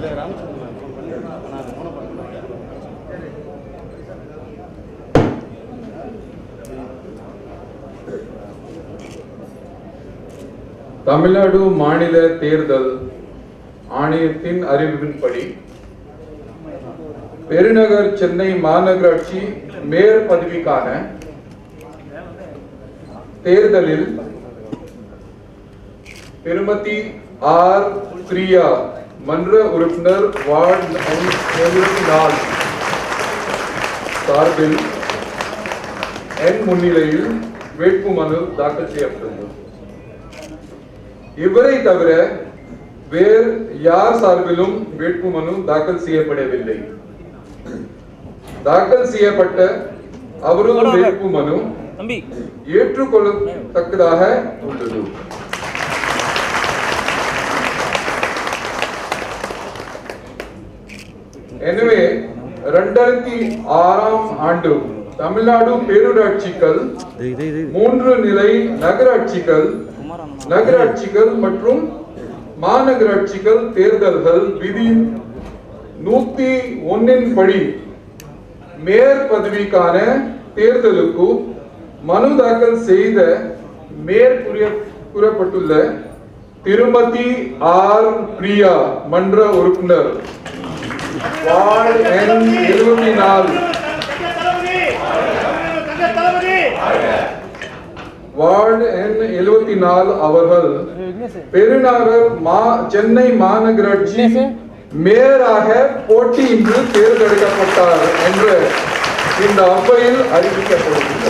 Ramachandran phone பண்ணி நான் ஃபோனை பார்க்குறேன் தமிழ்நாடு மாநில தேர்தல் ஆணையத்தின் அறிவிப்பின்படி பெருநகர் சென்னை மாநகராட்சி மேயர் பதவிக்கான தேர்தலில் திருமதி ஆர் பிரியா மன்ற உறுப்பினர் வார்டு எண் எழுபத்தி நாலு சார்பில் என் முன்னிலையில் வேட்புமனு தாக்கல் செய்யப்பட்டுள்ளது இவரை தவிர வேறு யார் சார்பிலும் வேட்புமனு தாக்கல் செய்யப்படவில்லை தாக்கல் செய்யப்பட்ட அவரது வேட்புமனு தம்பி ஏற்றுக்கொள்ளத்தக்கதாக உள்ளது எனவே இரண்டாயிரத்தி ஆறாம் ஆண்டு தமிழ்நாடு பேரூராட்சிகள் மூன்று நிலை நகராட்சிகள் நகராட்சிகள் மற்றும் மாநகராட்சிகள் தேர்தல்கள் விதி நூத்தி ஒன்னின் படி மேயர் பதவிக்கான தேர்தலுக்கு மனு தாக்கல் செய்த மேற்கூறிய கூறப்பட்டுள்ள திருமதி ஆர் பிரியா மன்ற உறுப்பினர் வார்டு எண் எழுபத்தி நாலு வார்டு எண் எழுபத்தி நாலு அவர்கள் பெருநகர் மா சென்னை மாநகராட்சி மேயராக போட்டியின்றி தேர்ந்தெடுக்கப்பட்டார் என்று இந்த அவையில் அறிவிக்கப்படுகிறது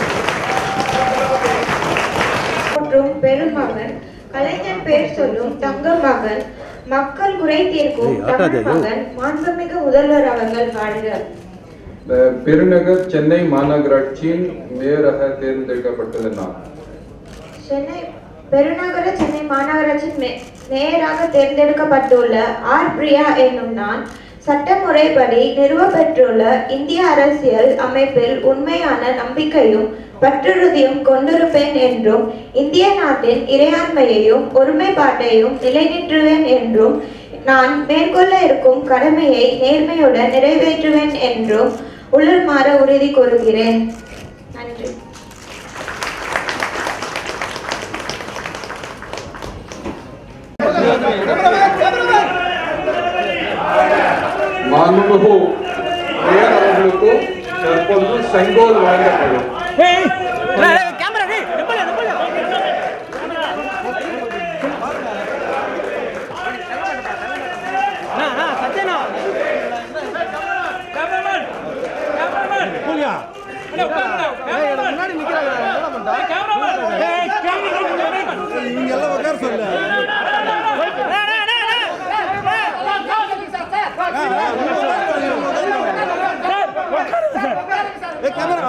மற்றும் பெருமகன் கலைஞர் பேர் சொல்லும் தங்க மகன் மக்கள் குறை தீர்க்கும் தமிழ் மகன் மாண்புமிகு முதல்வர் அவர்கள் வாழ்க இந்த பெருநகர் சென்னை மாநகராட்சியின் மேயராக தேர்ந்தெடுக்கப்பட்டது நான் சென்னை பெருநகர சென்னை மாநகராட்சியின் மே- மேயராக தேர்ந்தெடுக்கப்பட்டுள்ள ஆர் பிரியா என்னும் நான் சட்டமுறைப்படி நிறுவப்பெற்றுள்ள இந்திய அரசியல் அமைப்பில் உண்மையான நம்பிக்கையும் பற்றுறுதியும் கொண்டிருப்பேன் என்றும் இந்திய நாட்டின் இறையாண்மையையும் ஒருமைப்பாட்டையும் நிலைநிறுவேன் என்றும் நான் மேற்கொள்ள இருக்கும் கடமையை நேர்மையுடன் நிறைவேற்றுவேன் என்றும் உள்ளுமாற உறுதி கூறுகிறேன் நன்றி மாண்புமிகு மேயர் அவர்களுக்கு தற்பொழுது செங்கோல் வழங்கப்படும் கேமரா டேய் நிப்பல நிப்பல நா நா சத்யனா கேமராமேன் கேமராமேன் புலியா முன்னாடி நிக்கிறாங்க கேமராமேன் ஏய் கேமராமேன் நீங்க எல்லாம் உட்கார சொல்லு ஏய் கேமரா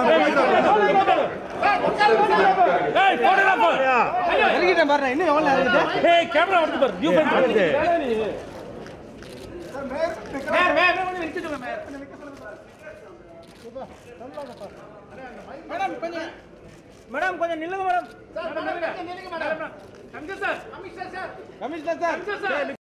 ஏய் போட்டோகிராஃபர் எலிகிட்ட பாரு இன்னும் எவ்வளவு நேரம் இருக்கு ஏய் கேமரா வந்து பாரு வியூ பாயிண்ட் மேயர் மேயர் கொஞ்சம் நிக்க சொல்லுங்க மேயர் கொஞ்சம் நிக்க சொல்லுங்க மேடம் கொஞ்சம் மேடம் கொஞ்சம் நில்லுங்க madam commissioner sir commissioner sir